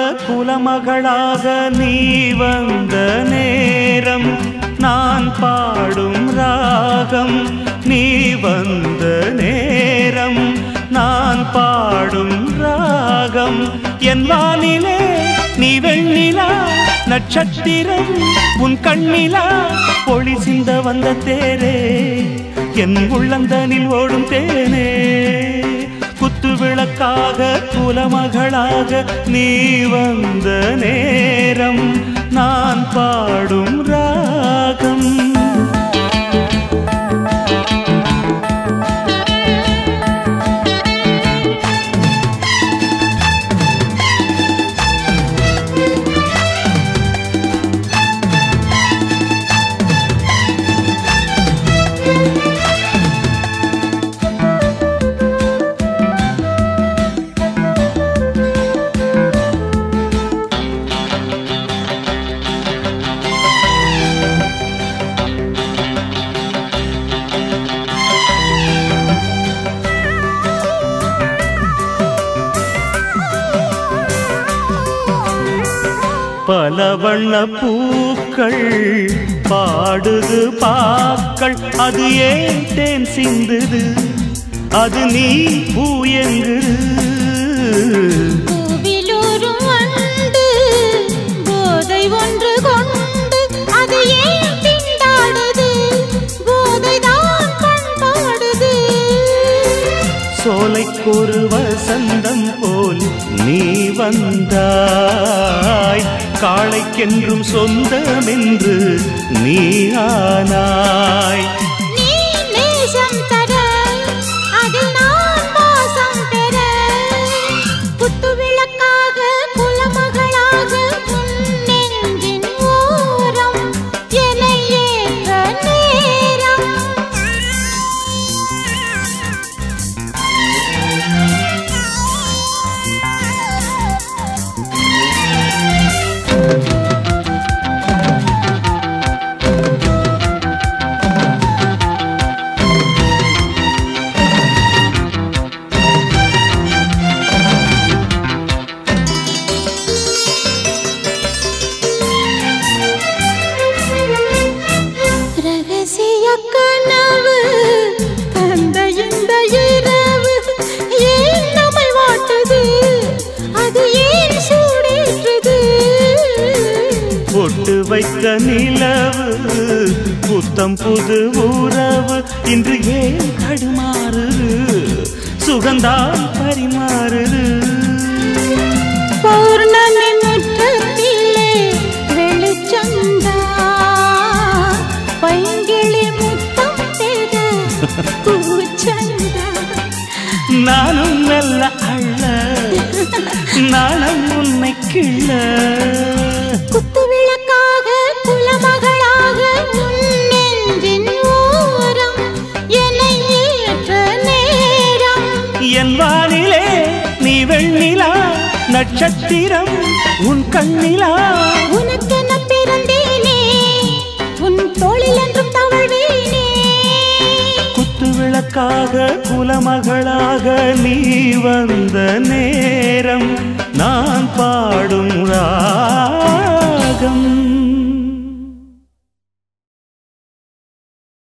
குலமகளாக நீ வந்த நேரம் நான் பாடும் ராகம் நீ வந்த நேரம் நான் பாடும் ராகம் என் வானிலே நீ வெண்ணிலா நட்சத்திரம் உன் கண்ணிலா ஒளி சிந்த வந்த தேரே என் உள்ளந்தனில் ஓடும் தேனே குத்து விளக்காக குலமகளாக நீ வந்த நேரம் நான் பாடும் ராகம் பல வண்ண பூக்கள் பாடுது பாக்கள் அது ஏன் தேன் சிந்துது அது நீ பூயங்குது பூவிலூரும் வண்டு போதை ஒன்று கொண்டு அது ஏன் திண்டாடுது போதைதான் பண்பாடுது சோலைக்கொரு வசந்தம் போல் நீ வந்தாய் காளைக்கென்றும் சொந்தமென்று நீ ஆனாய் நீ நேசம் தர அதில் நான் வாசம் பெற குத்து விளக்காக குலமகளாக உன் நெஞ்சின் ஓரம் என்னை ஏற்ற நேரம் ரகசிய கனவு தந்த இந்த இரவு ஏன் நம்மை வாட்டுது அது ஏன் சூடேற்றுது பொட்டு வைத்த நிலவு புத்தம் புது உறவு இன்று ஏன் தடுமாறுது சுகந்தான் பரிமாறுது பௌர்ணமி முற்றத்திலே வெளிச்சந்தா பைங்கிளி முத்தம் பெற பூச்சந்தா நானும் மெல்ல அள்ள நாணம் உன்னை கிள்ள குத்து விளக்காக குலமகளாக உன் நெஞ்சின் ஓரம் என்னை ஏற்ற நேரம் என் வானிலே நீ வெண்ணிலா நட்சத்திரம் உன் கண்ணிலா உனக்கென பிறந்தேனே உன் தோளில் என்றும் தவழ்வேனே குத்து விளக்காக குலமகளாக நீ வந்த நேரம் நான் பாடும் ரா